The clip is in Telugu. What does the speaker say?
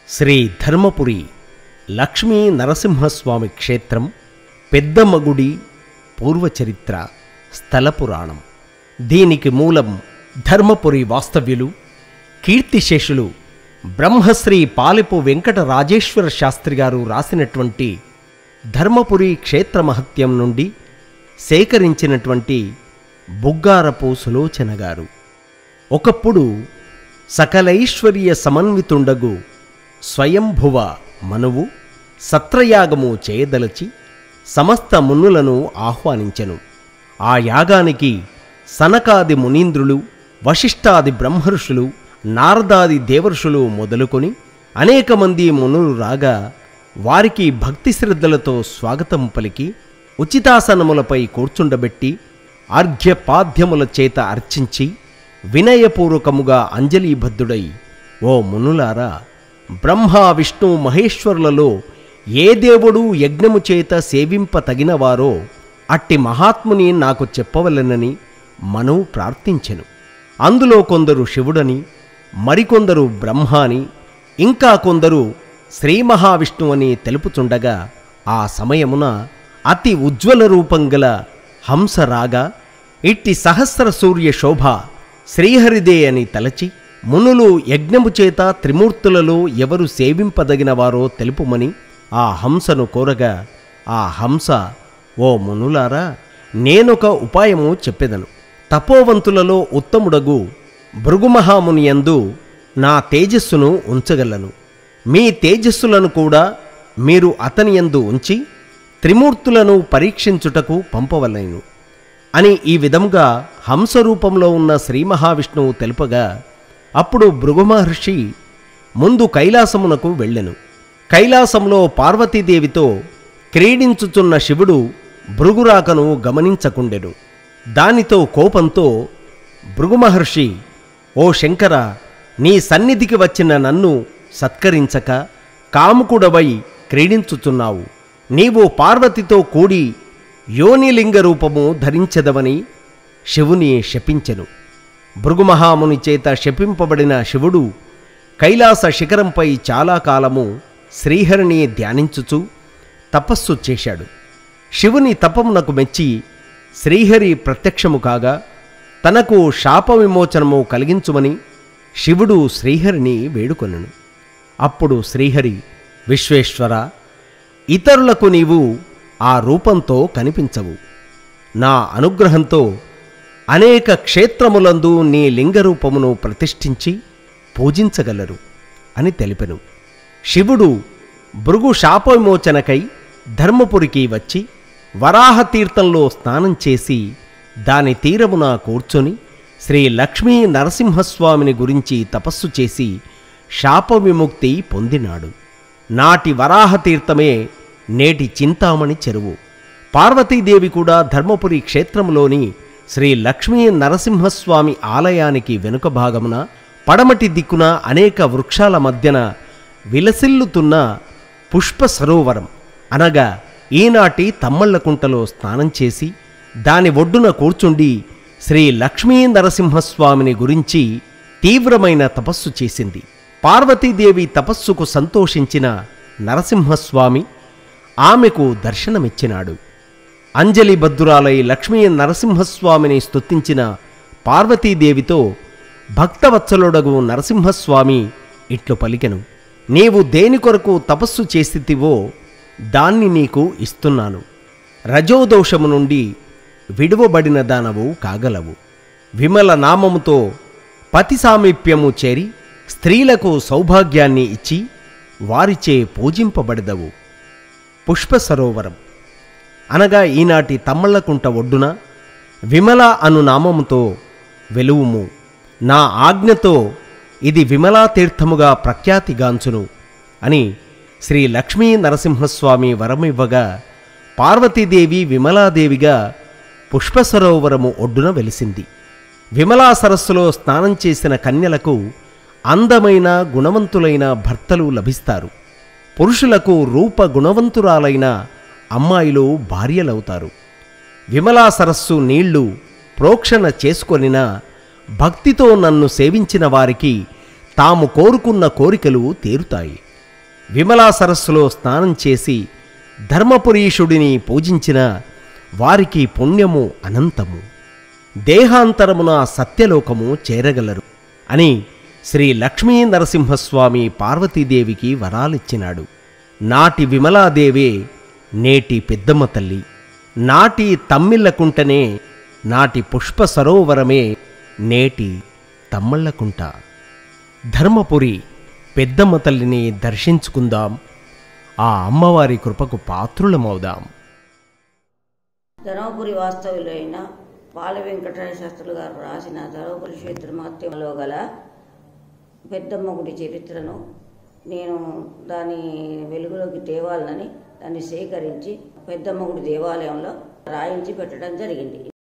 శ్రీ ధర్మపురి లక్ష్మీ నరసింహస్వామి క్షేత్రం పెద్దమ్మ గుడి పూర్వచరిత్ర స్థల పురాణం దీనికి మూలం ధర్మపురి వాస్తవ్యులు కీర్తిశేషులు బ్రహ్మశ్రీ పాలెపు వెంకట రాజేశ్వర శాస్త్రి గారు రాసినటువంటి ధర్మపురి క్షేత్ర మహత్యం నుండి సేకరించినటువంటి బుగ్గారపు సులోచన గారు ఒకప్పుడు సకలైశ్వర్య సమన్వితుండగు స్వయంభువ మనువు సత్రయాగము చేయదలచి సమస్త మునులను ఆహ్వానించెను ఆ యాగానికి సనకాది మునీంద్రులు వశిష్ఠాది బ్రహ్మర్షులు నారదాది దేవర్షులు మొదలుకొని అనేక మంది మునులు రాగా వారికి భక్తి శ్రద్ధలతో స్వాగతం పలికి ఉచితాసనములపై కూర్చుండబెట్టి అర్ఘ్యపాద్యముల చేత అర్చించి వినయపూర్వకముగా అంజలీబద్ధుడై ఓ మునులారా బ్రహ్మ విష్ణు మహేశ్వరులలో ఏ దేవుడు యజ్ఞము చేత సేవింప తగినవారో అట్టి మహాత్ముని నాకు చెప్పవలెనని మను ప్రార్థించెను అందులో కొందరు శివుడని మరికొందరు బ్రహ్మ అని ఇంకా కొందరు శ్రీ మహావిష్ణువు అని తెలుపుచుండగా ఆ సమయమున అతి ఉజ్వల రూపం గల హంస రాగా ఇట్టి సహస్ర సూర్య శోభ శ్రీహరిదే అని తలచి మునులు యజ్ఞము చేత త్రిమూర్తులలో ఎవరు సేవింపదగినవారో తెలుపుమని ఆ హంసను కోరగా ఆ హంస ఓ మునులారా నేనొక ఉపాయము చెప్పెదను తపోవంతులలో ఉత్తముడగు భృగుమహామునియందు నా తేజస్సును ఉంచగలను మీ తేజస్సులను కూడా మీరు అతని యందు ఉంచి త్రిమూర్తులను పరీక్షించుటకు పంపవలెను అని ఈ విధముగా హంస రూపంలో ఉన్న శ్రీ మహావిష్ణువు తెలుపగా అప్పుడు భృగుమహర్షి ముందు కైలాసమునకు వెళ్ళెను కైలాసంలో పార్వతీదేవితో క్రీడించుచున్న శివుడు భృగురాకను గమనించకుండెను దానితో కోపంతో భృగుమహర్షి ఓ శంకర నీ సన్నిధికి వచ్చిన నన్ను సత్కరించక కాముకుడవై క్రీడించుచున్నావు నీవు పార్వతితో కూడి యోనిలింగ రూపము ధరించెదవని శివుని శపించెను భృగుమహాముని చేత శపింపబడిన శివుడు కైలాస శిఖరంపై చాలా కాలము శ్రీహరిని ధ్యానించుచు తపస్సు చేశాడు శివుని తపమునకు మెచ్చి శ్రీహరి ప్రత్యక్షము కాగా తనకు శాప విమోచనము కలిగించుమని శివుడు శ్రీహరిని వేడుకొనెను అప్పుడు శ్రీహరి విశ్వేశ్వర ఇతరులకు నీవు ఆ రూపంతో కనిపించవు నా అనుగ్రహంతో అనేక క్షేత్రములందు నీ లింగరూపమును ప్రతిష్ఠించి పూజించగలరు అని తెలిపెను శివుడు భృగు శాపవిమోచనకై ధర్మపురికి వచ్చి వరాహతీర్థంలో స్నానం చేసి దాని తీరమున కూర్చొని శ్రీ లక్ష్మీ నరసింహస్వామిని గురించి తపస్సు చేసి శాప విముక్తి పొందినాడు నాటి వరాహతీర్థమే నేటి చింతామణి చెరువు పార్వతీదేవి కూడా ధర్మపురి క్షేత్రంలోని శ్రీ లక్ష్మీ నరసింహస్వామి ఆలయానికి వెనుక భాగమున పడమటి దిక్కున అనేక వృక్షాల మధ్యన విలసిల్లుతున్న పుష్ప సరోవరం అనగా ఈనాటి తమ్మళ్లకుంటలో స్నానం చేసి దాని ఒడ్డున కూర్చుండి శ్రీ లక్ష్మీ నరసింహస్వామిని గురించి తీవ్రమైన తపస్సు చేసింది పార్వతీదేవి తపస్సుకు సంతోషించిన నరసింహస్వామి ఆమెకు దర్శనమిచ్చినాడు అంజలి బద్దురాలై లక్ష్మీ నరసింహస్వామిని స్తుతించిన పార్వతీదేవితో భక్తవత్సలుడగు నరసింహస్వామి ఇట్లు పలికెను నీవు దేని కొరకు తపస్సు చేసితివో దాన్ని నీకు ఇస్తున్నాను రజోదోషము నుండి విడువబడిన దానవు కాగలవు విమల నామముతో పతి సామీప్యము చేరి స్త్రీలకు సౌభాగ్యాన్ని ఇచ్చి వారిచే పూజింపబడదవు పుష్ప సరోవరం అనగా ఈనాటి తమ్మళ్లకుంట ఒడ్డున విమల అను నామముతో వెలువుము నా ఆజ్ఞతో ఇది విమలా తీర్థముగా ప్రఖ్యాతిగాంచును అని శ్రీ లక్ష్మీ నరసింహస్వామి వరమివ్వగా పార్వతీదేవి విమలాదేవిగా పుష్పసరోవరము ఒడ్డున వెలిసింది విమలా సరస్సులో స్నానం చేసిన కన్యలకు అందమైన గుణవంతులైన భర్తలు లభిస్తారు పురుషులకు రూప గుణవంతురాలైన అమ్మాయిలు భార్యలవుతారు విమలా సరస్సు నీళ్లు ప్రోక్షణ చేసుకొనిన భక్తితో నన్ను సేవించిన వారికి తాము కోరుకున్న కోరికలు తీరుతాయి విమలా సరస్సులో స్నానం చేసి ధర్మపురీషుడిని పూజించిన వారికి పుణ్యము అనంతము దేహాంతరమున సత్యలోకము చేరగలరు అని శ్రీ లక్ష్మీ నరసింహస్వామి పార్వతీదేవికి వరాలిచ్చినాడు నాటి విమలాదేవే నేటి పెద్దమ్మ తల్లి నాటి తమ్మిళ్ళకుంటనే నాటి పుష్ప సరోవరమే నేటి తమ్మళ్ళకుంట ధర్మపురి పెద్దమ్మ తల్లిని దర్శించుకుందాం ఆ అమ్మవారి కృపకు పాత్రులమవుదాం ధర్మపురి వాస్తవ్యులైన పాల వెంకటరాయ శాస్త్రులు గారు రాసిన ధర్మపురి క్షేత్ర మహత్యంలో గల పెద్దమ్మ గుడి చరిత్రను నేను దాని వెలుగులోకి తేవాలని దాన్ని సేకరించి పెద్దమ్మ గుడి దేవాలయంలో రాయించి పెట్టడం జరిగింది